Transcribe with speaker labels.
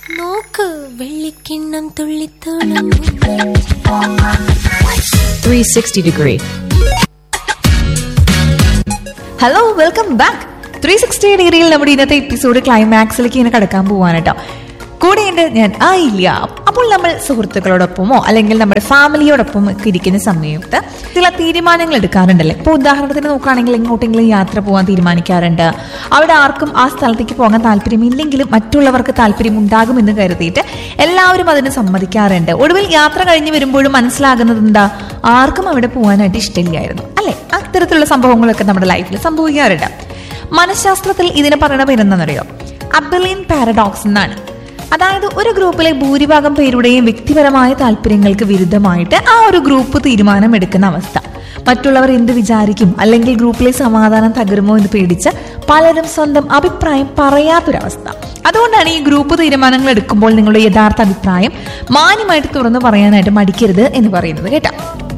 Speaker 1: നോക്ക് വെള്ളിക്കിണ്ണം തുള്ളിത്തോളും
Speaker 2: 360 degree.
Speaker 3: Hello welcome back three sixty ഡിഗ്രിയിൽ നമ്മുടെ ഇന്നത്തെ എപ്പിസോഡ് ക്ലൈമാക്സിലേക്ക് ഇങ്ങനെ കടക്കാൻ പോവാണ് കേട്ടോ കൂടെയുണ്ട് ഞാൻ ആ ഇല്ല അപ്പോൾ നമ്മൾ സുഹൃത്തുക്കളോടൊപ്പമോ അല്ലെങ്കിൽ നമ്മുടെ ഫാമിലിയോടൊപ്പം ഒക്കെ ഇരിക്കുന്ന സമയത്ത് ചില തീരുമാനങ്ങൾ എടുക്കാറുണ്ടല്ലേ ഇപ്പോൾ ഉദാഹരണത്തിന് നോക്കുകയാണെങ്കിൽ എങ്ങോട്ടെങ്കിലും യാത്ര പോകാൻ തീരുമാനിക്കാറുണ്ട് അവിടെ ആർക്കും ആ സ്ഥലത്തേക്ക് പോകാൻ താല്പര്യമില്ലെങ്കിലും മറ്റുള്ളവർക്ക് താല്പര്യം ഉണ്ടാകുമെന്ന് കരുതിയിട്ട് എല്ലാവരും അതിന് സമ്മതിക്കാറുണ്ട് ഒടുവിൽ യാത്ര കഴിഞ്ഞ് വരുമ്പോഴും മനസ്സിലാകുന്നത് എന്താ ആർക്കും അവിടെ പോകാനായിട്ട് ഇഷ്ടമില്ലായിരുന്നു അല്ലെ അത്തരത്തിലുള്ള സംഭവങ്ങളൊക്കെ നമ്മുടെ ലൈഫിൽ സംഭവിക്കാറുണ്ട് മനഃശാസ്ത്രത്തിൽ ഇതിനെ പറയുന്ന പേരെന്താണെന്നറിയോ അബലിൻ പാരഡോക്സ് എന്നാണ് അതായത് ഒരു ഗ്രൂപ്പിലെ ഭൂരിഭാഗം പേരുടെയും വ്യക്തിപരമായ താല്പര്യങ്ങൾക്ക് വിരുദ്ധമായിട്ട് ആ ഒരു ഗ്രൂപ്പ് തീരുമാനം എടുക്കുന്ന അവസ്ഥ മറ്റുള്ളവർ എന്ത് വിചാരിക്കും അല്ലെങ്കിൽ ഗ്രൂപ്പിലെ സമാധാനം തകരുമോ എന്ന് പേടിച്ച് പലരും സ്വന്തം അഭിപ്രായം പറയാത്തൊരവസ്ഥ അതുകൊണ്ടാണ് ഈ ഗ്രൂപ്പ് തീരുമാനങ്ങൾ എടുക്കുമ്പോൾ നിങ്ങളുടെ യഥാർത്ഥ അഭിപ്രായം മാന്യമായിട്ട് തുറന്നു പറയാനായിട്ട് മടിക്കരുത് എന്ന് പറയുന്നത് കേട്ടോ